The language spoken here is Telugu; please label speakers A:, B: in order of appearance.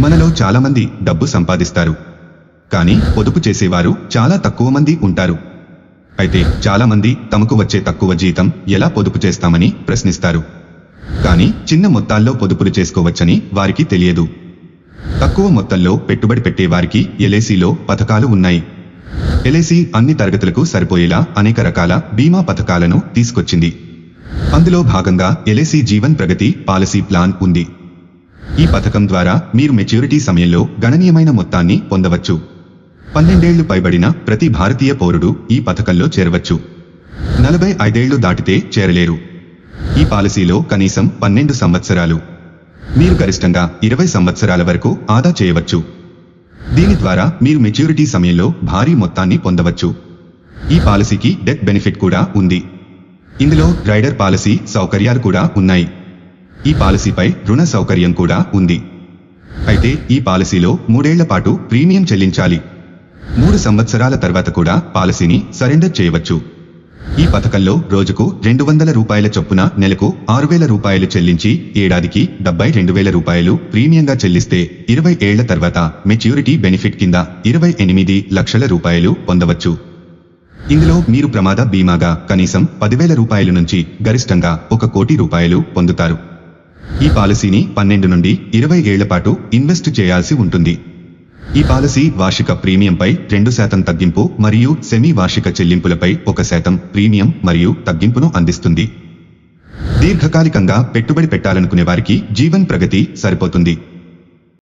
A: మనలో చాలా మంది డబ్బు సంపాదిస్తారు కానీ పొదుపు చేసేవారు చాలా తక్కువ మంది ఉంటారు అయితే చాలా మంది తమకు వచ్చే తక్కువ జీతం ఎలా పొదుపు చేస్తామని ప్రశ్నిస్తారు కానీ చిన్న మొత్తాల్లో పొదుపులు చేసుకోవచ్చని వారికి తెలియదు తక్కువ మొత్తంలో పెట్టుబడి పెట్టే వారికి ఎల్ఐసిలో పథకాలు ఉన్నాయి ఎల్ఐసి అన్ని తరగతులకు సరిపోయేలా అనేక రకాల బీమా పథకాలను తీసుకొచ్చింది అందులో భాగంగా LIC Jeevan Pragati policy plan ఉంది ఈ పథకం ద్వారా మీరు మెచ్యూరిటీ సమయంలో గణనీయమైన మొత్తాన్ని పొందవచ్చు పన్నెండేళ్లు పైబడిన ప్రతి భారతీయ పౌరుడు ఈ పథకంలో చేరవచ్చు నలభై ఐదేళ్లు దాటితే చేరలేరు ఈ పాలసీలో కనీసం పన్నెండు సంవత్సరాలు మీరు గరిష్టంగా ఇరవై సంవత్సరాల వరకు ఆదా చేయవచ్చు దీని ద్వారా మీరు మెచ్యూరిటీ సమయంలో భారీ మొత్తాన్ని పొందవచ్చు ఈ పాలసీకి డెత్ బెనిఫిట్ కూడా ఉంది ఇందులో రైడర్ పాలసీ సౌకర్యాలు కూడా ఉన్నాయి ఈ పాలసీపై రుణ సౌకర్యం కూడా ఉంది అయితే ఈ పాలసీలో మూడేళ్ల పాటు ప్రీమియం చెల్లించాలి మూడు సంవత్సరాల తర్వాత కూడా పాలసీని సరెండర్ చేయవచ్చు ఈ పథకంలో రోజుకు రెండు వందల రూపాయల చొప్పున నెలకు ఆరు వేల రూపాయలు చెల్లించి ఏడాదికి డెబ్బై రెండు వేల రూపాయలు ప్రీమియంగా చెల్లిస్తే ఇరవై ఏళ్ల తర్వాత మెచ్యూరిటీ బెనిఫిట్ కింద ఇరవై ఎనిమిది లక్షల రూపాయలు పొందవచ్చు ఇందులో మీరు ప్రమాద బీమాగా కనీసం పదివేల రూపాయల నుంచి గరిష్టంగా ఒక కోటి రూపాయలు పొందుతారు ఈ పాలసీని పన్నెండు నుండి ఇరవై ఏళ్ల పాటు ఇన్వెస్ట్ చేయాల్సి ఉంటుంది ఈ పాలసీ వార్షిక ప్రీమియంపై రెండు శాతం తగ్గింపు మరియు సెమీ వార్షిక చెల్లింపులపై ఒక శాతం ప్రీమియం మరియు తగ్గింపును అందిస్తుంది దీర్ఘకాలికంగా పెట్టుబడి పెట్టాలనుకునే వారికి జీవన్ ప్రగతి సరిపోతుంది